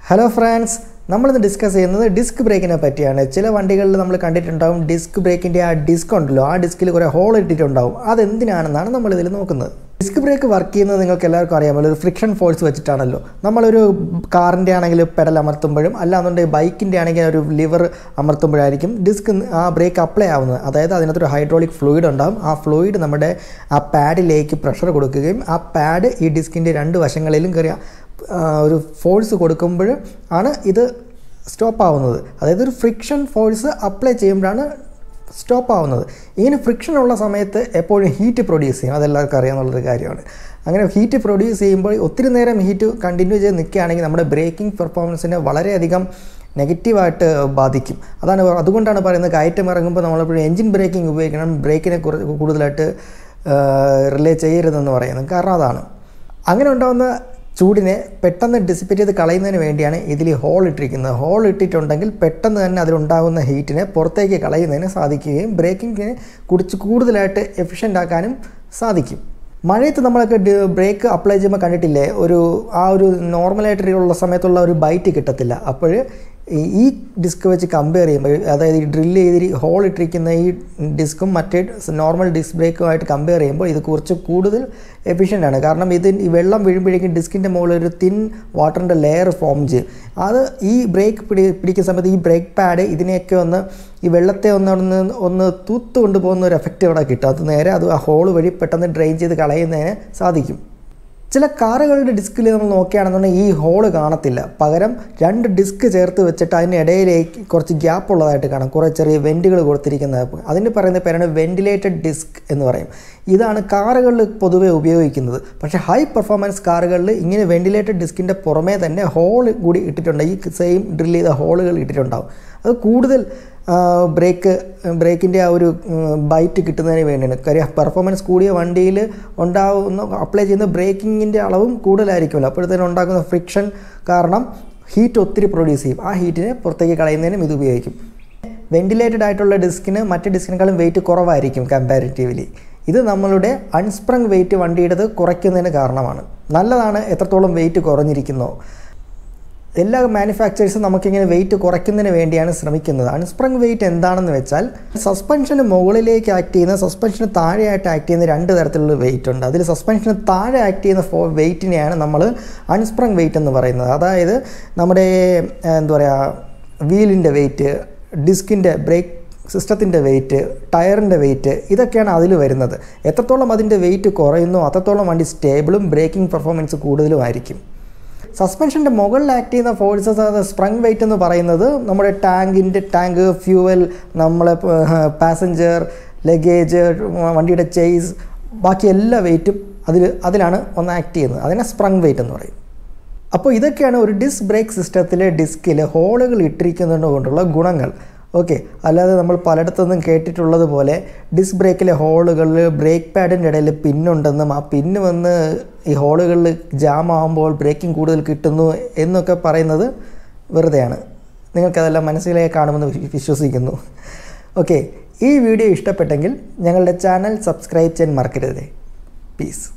hello friends നമ്മളിന്ന് discuss ചെയ്യുന്നത് disc ബ്രേക്കിനെ പറ്റിയാണ് ചില വണ്ടികളിൽ നമ്മൾ കണ്ടിട്ടുണ്ടാവും ഡിസ്ക് ബ്രേക്കിൻ്റെ ആ ഡിസ്ക് ഉണ്ടല്ലോ ആ ഡിസ്കിൽ കുറേ ഹോൾ ഇട്ടിട്ടുണ്ടാവും അതെന്തിനാണെന്നാണ് നമ്മൾ ഇതിൽ നോക്കുന്നത് ഡിസ്ക് ബ്രേക്ക് വർക്ക് ചെയ്യുന്നത് നിങ്ങൾക്ക് എല്ലാവർക്കും അറിയാമല്ലോ ഒരു ഫ്രിക്ഷൻ ഫോഴ്സ് വെച്ചിട്ടാണല്ലോ നമ്മളൊരു കാറിൻ്റെ ആണെങ്കിൽ പെഡൽ അമർത്തുമ്പോഴും അല്ലാന്നുണ്ടെങ്കിൽ ബൈക്കിൻ്റെ ആണെങ്കിൽ ഒരു ലിവർ അമർത്തുമ്പോഴായിരിക്കും ഡിസ്ക് ആ ബ്രേക്ക് അപ്ലൈ ആവുന്നത് അതായത് അതിനകത്തൊരു ഹൈഡ്രോളിക് ഫ്ലൂയിഡ് ഉണ്ടാവും ആ ഫ്ലൂയിഡ് നമ്മുടെ ആ പാഡിലേക്ക് പ്രഷർ കൊടുക്കുകയും ആ പാഡ് ഈ ഡിസ്കിൻ്റെ രണ്ട് വശങ്ങളിലും കയറി ആ, ഒരു ഫോഴ്സ് കൊടുക്കുമ്പോൾ ആണ് ഇത് സ്റ്റോപ്പ് ആവുന്നത് അതായത് ഒരു ഫ്രിക്ഷൻ ഫോഴ്സ് അപ്ലൈ ചെയ്യുമ്പോഴാണ് സ്റ്റോപ്പ് ആവുന്നത് ഇങ്ങനെ ഫ്രിക്ഷൻ ഉള്ള സമയത്ത് എപ്പോഴും ഹീറ്റ് പ്രൊഡ്യൂസ് ചെയ്യും അതെല്ലാവർക്കും അറിയാമെന്നുള്ളൊരു കാര്യമാണ് അങ്ങനെ ഹീറ്റ് പ്രൊഡ്യൂസ് ചെയ്യുമ്പോൾ ഒത്തിരി നേരം ഹീറ്റ് കണ്ടിന്യൂ ചെയ്ത് നിൽക്കുകയാണെങ്കിൽ നമ്മുടെ ബ്രേക്കിംഗ് പെർഫോമൻസിനെ വളരെയധികം നെഗറ്റീവായിട്ട് ബാധിക്കും അതാണ് അതുകൊണ്ടാണ് പറയുന്നത് കയറ്റം ഇറങ്ങുമ്പോൾ നമ്മളെപ്പോഴും എൻജിൻ ബ്രേക്കിംഗ് ഉപയോഗിക്കണം ബ്രേക്കിനെ കുറ കൂടുതലായിട്ട് റിലേ ചെയ്യരുതെന്ന് പറയുന്നത് കാരണം അതാണ് അങ്ങനെ ഉണ്ടാകുന്ന ചൂടിനെ പെട്ടെന്ന് ഡിസിപ്പേറ്റ് ചെയ്ത് കളയുന്നതിന് വേണ്ടിയാണ് ഇതിൽ ഹോൾ ഇട്ടിരിക്കുന്നത് ഹോൾ ഇട്ടിട്ടുണ്ടെങ്കിൽ പെട്ടെന്ന് തന്നെ അതിലുണ്ടാകുന്ന ഹീറ്റിനെ പുറത്തേക്ക് കളയുന്നതിന് സാധിക്കുകയും ബ്രേക്കിങ്ങിനെ കുറിച്ച് കൂടുതലായിട്ട് എഫിഷ്യൻ്റ് ആക്കാനും സാധിക്കും മഴയത്ത് നമ്മളൊക്കെ ബ്രേക്ക് അപ്ലൈ ചെയ്യുമ്പോൾ കണ്ടിട്ടില്ലേ ഒരു ആ ഒരു നോർമലായിട്ടുള്ള സമയത്തുള്ള ഒരു ബൈറ്റ് കിട്ടത്തില്ല അപ്പോൾ ഈ ഡിസ്ക് വെച്ച് കമ്പയർ ചെയ്യുമ്പോൾ അതായത് ഈ ഡ്രില്ല് ചെയ്ത് ഹോൾ ഇട്ടിരിക്കുന്ന ഈ ഡിസ്കും മറ്റേ നോർമൽ ഡിസ്ക് ബ്രേക്കുമായിട്ട് കമ്പയർ ചെയ്യുമ്പോൾ ഇത് കുറച്ച് കൂടുതൽ എഫിഷ്യൻ്റ് ആണ് കാരണം ഇത് ഈ വെള്ളം വീഴുമ്പോഴേക്കും ഡിസ്കിൻ്റെ മുകളിൽ ഒരു തിൻ വാട്ടറിൻ്റെ ലെയർ ഫോം ചെയ്യും അത് ഈ ബ്രേക്ക് പിടി പിടിക്കുന്ന സമയത്ത് ഈ ബ്രേക്ക് പാഡ് ഇതിനെയൊക്കെ ഒന്ന് ഈ വെള്ളത്തെ ഒന്ന് ഒന്ന് ഒന്ന് തൂത്ത് കൊണ്ടുപോകുന്ന ഒരു എഫക്റ്റ് ഇവിടെ കിട്ടും അത് നേരെ അത് ആ ഹോൾ വഴി പെട്ടെന്ന് ഡ്രെയിൻ ചെയ്ത് കളയുന്നതിന് സാധിക്കും ചില കാറുകളുടെ ഡിസ്കിൽ നമ്മൾ നോക്കുകയാണെന്നുണ്ടെങ്കിൽ ഈ ഹോള് കാണത്തില്ല പകരം രണ്ട് ഡിസ്ക് ചേർത്ത് വെച്ചിട്ട് അതിനിടയിലേക്ക് കുറച്ച് ഗ്യാപ്പ് ഉള്ളതായിട്ട് കാണാം കുറേ ചെറിയ വെൻറ്റുകൾ കൊടുത്തിരിക്കുന്നത് അതിന് പറയുന്ന പേരാണ് വെൻറ്റിലേറ്റഡ് ഡിസ്ക് എന്ന് പറയും ഇതാണ് കാറുകളിൽ പൊതുവെ ഉപയോഗിക്കുന്നത് പക്ഷേ ഹൈ പെർഫോമൻസ് കാറുകളിൽ ഇങ്ങനെ വെൻറ്റിലേറ്റഡ് ഡിസ്കിൻ്റെ പുറമേ തന്നെ ഹോൾ കൂടി ഇട്ടിട്ടുണ്ട് ഈ സെയിം ഡ്രിൽ ചെയ്ത ഹോളുകൾ ഇട്ടിട്ടുണ്ടാവും അത് കൂടുതൽ ബ്രേക്ക് ബ്രേക്കിൻ്റെ ആ ഒരു ബൈറ്റ് കിട്ടുന്നതിന് വേണ്ടിയാണ് കാര്യം പെർഫോമൻസ് കൂടിയ വണ്ടിയിൽ ഉണ്ടാകുന്ന അപ്ലൈ ചെയ്യുന്ന ബ്രേക്കിങ്ങിൻ്റെ അളവും കൂടുതലായിരിക്കുമല്ലോ അപ്പോഴത്തേനും ഉണ്ടാക്കുന്ന ഫ്രിക്ഷൻ കാരണം ഹീറ്റ് ഒത്തിരി പ്രൊഡ്യൂസ് ചെയ്യും ആ ഹീറ്റിനെ പുറത്തേക്ക് കളയുന്നതിനും ഇത് ഉപയോഗിക്കും വെൻറ്റിലേറ്റഡ് ആയിട്ടുള്ള ഡിസ്കിന് മറ്റ് ഡിസ്കിനേക്കാളും വെയിറ്റ് കുറവായിരിക്കും കമ്പാരിറ്റീവ്ലി ഇത് നമ്മളുടെ അൺസ്പ്രങ് വെയിറ്റ് വണ്ടിയുടേത് കുറയ്ക്കുന്നതിന് കാരണമാണ് നല്ലതാണ് എത്രത്തോളം വെയിറ്റ് കുറഞ്ഞിരിക്കുന്നോ എല്ലാ മാനുഫാക്ചേഴ്സും നമുക്കിങ്ങനെ വെയിറ്റ് കുറയ്ക്കുന്നതിന് വേണ്ടിയാണ് ശ്രമിക്കുന്നത് അൺസ്പ്രങ് വെയിറ്റ് എന്താണെന്ന് വെച്ചാൽ സസ്പെൻഷന് മുകളിലേക്ക് ആക്ട് ചെയ്യുന്ന സസ്പെൻഷന് താഴെയായിട്ട് ആക്ട് ചെയ്യുന്ന രണ്ട് തരത്തിലുള്ള വെയിറ്റ് ഉണ്ട് അതിൽ സസ്പെൻഷന് താഴെ ആക്ട് ചെയ്യുന്ന ഫോ വെയിറ്റിനെയാണ് നമ്മൾ അൺസ്പ്രങ് വെയിറ്റ് എന്ന് പറയുന്നത് അതായത് നമ്മുടെ എന്താ പറയുക വീലിൻ്റെ വെയിറ്റ് ഡിസ്കിൻ്റെ ബ്രേക്ക് സിസ്റ്റത്തിൻ്റെ വെയിറ്റ് ടയറിൻ്റെ വെയിറ്റ് ഇതൊക്കെയാണ് അതിൽ വരുന്നത് എത്രത്തോളം അതിൻ്റെ വെയിറ്റ് കുറയുന്നു അത്രത്തോളം വണ്ടി സ്റ്റേബിളും ബ്രേക്കിംഗ് പെർഫോമൻസ് കൂടുതലും ആയിരിക്കും സസ്പെൻഷൻ്റെ മുകളിൽ ആക്ട് ചെയ്യുന്ന ഫോഴ്സസ് അത് സ്പ്രങ് വെയിറ്റ് എന്ന് പറയുന്നത് നമ്മുടെ ടാങ്കിൻ്റെ ടാങ്ക് ഫ്യൂവൽ നമ്മളെ പാസഞ്ചർ ലഗേജ് വണ്ടിയുടെ ചേസ് ബാക്കി എല്ലാ വെയിറ്റും അതിൽ അതിലാണ് ഒന്ന് ആക്ട് ചെയ്യുന്നത് അതിനെ സ്പ്രങ് വെയിറ്റ് എന്ന് പറയും അപ്പോൾ ഇതൊക്കെയാണ് ഒരു ഡിസ്ക് ബ്രേക്ക് സിസ്റ്റത്തിലെ ഡിസ്കിൽ ഹോളുകൾ ഇട്ടിരിക്കുന്നത് കൊണ്ടുള്ള ഗുണങ്ങൾ ഓക്കെ അല്ലാതെ നമ്മൾ പലയിടത്തുനിന്നും കേട്ടിട്ടുള്ളത് പോലെ ഡിസ്ക് ബ്രേക്കിലെ ഹോളുകളിൽ ബ്രേക്ക് പാഡിൻ്റെ ഇടയിൽ പിന്നുണ്ടെന്നും ആ പിന്ന് വന്ന് ഈ ഹോളുകളിൽ ജാം ആകുമ്പോൾ ബ്രേക്കിംഗ് കൂടുതൽ കിട്ടുന്നു എന്നൊക്കെ പറയുന്നത് വെറുതെയാണ് നിങ്ങൾക്കതെല്ലാം മനസ്സിലേക്ക് കാണുമെന്ന് വിശ്വസിക്കുന്നു ഓക്കെ ഈ വീഡിയോ ഇഷ്ടപ്പെട്ടെങ്കിൽ ഞങ്ങളുടെ ചാനൽ സബ്സ്ക്രൈബ് ചെയ്യാൻ മറക്കരുത് പീസ്